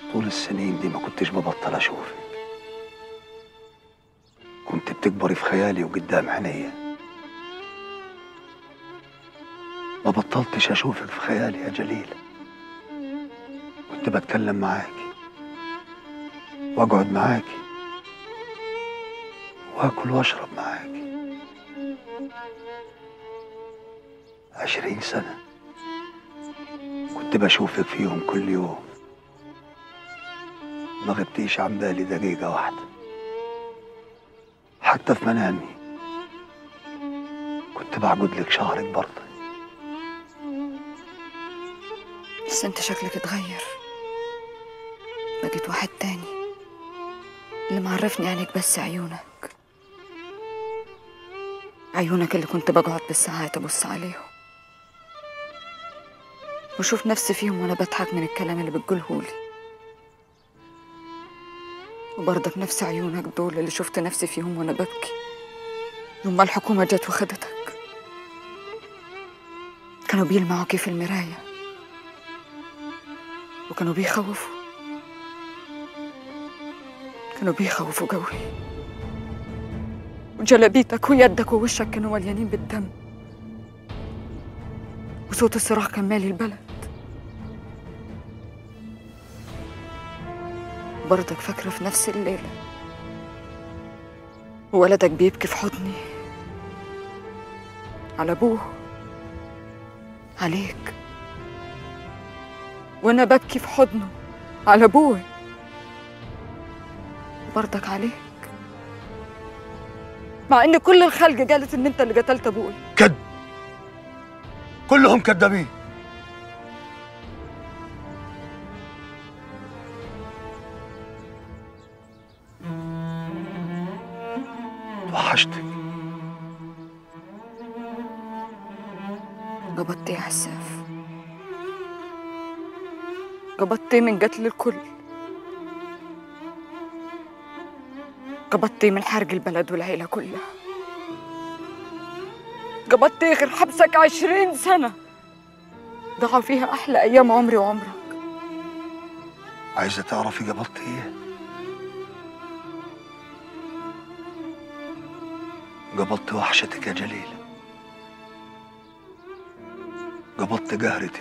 طول السنين دي ما كنتش ببطل اشوفك كنت بتكبري في خيالي وقدام عينيا ما بطلتش اشوفك في خيالي يا جليل كنت بتكلم معاكي واقعد معاكي واكل واشرب معاكي عشرين سنة كنت بشوفك فيهم كل يوم ما غبتيش عن بالي دقيقة واحدة حتى في منامي كنت بعقد لك شعرك برضه بس انت شكلك اتغير بقيت واحد تاني اللي معرفني عنك بس عيونك عيونك اللي كنت بقعد بالساعات ابص عليهم واشوف نفسي فيهم وانا بضحك من الكلام اللي بتقولهولي وبرضك نفس عيونك دول اللي شفت نفسي فيهم وانا ببكي يوم ما الحكومة جت وخدتك كانوا بيلمعوا في المراية وكانوا بيخوفوا كانوا بيخوفوا قوي وجلابيتك ويدك ووشك كانوا مليانين بالدم وصوت الصراخ كان مالي البلد برضك فاكرة في نفس الليلة وولدك بيبكي في حضني على أبوه عليك وأنا ببكي في حضنه على أبوه برضك عليك مع إن كل الخلق قالت إن أنت اللي قتلت أبوي كذب كلهم كذابين وحشتك قبضتي يا عساف قبضتي من قتل الكل قبضتي من حرق البلد والعيلة كلها قبضتي غير حبسك عشرين سنة ضاعوا فيها أحلى أيام عمري وعمرك عايزة تعرفي قبضت ايه؟ قبضت وحشتك يا جليل قبضت قهرتي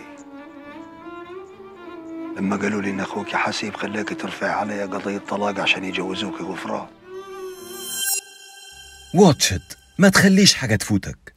لما قالوا لي ان اخوك حسيب خلاك ترفعي علي قضية طلاق عشان يجوزوك غفران واتشت ما تخليش حاجة تفوتك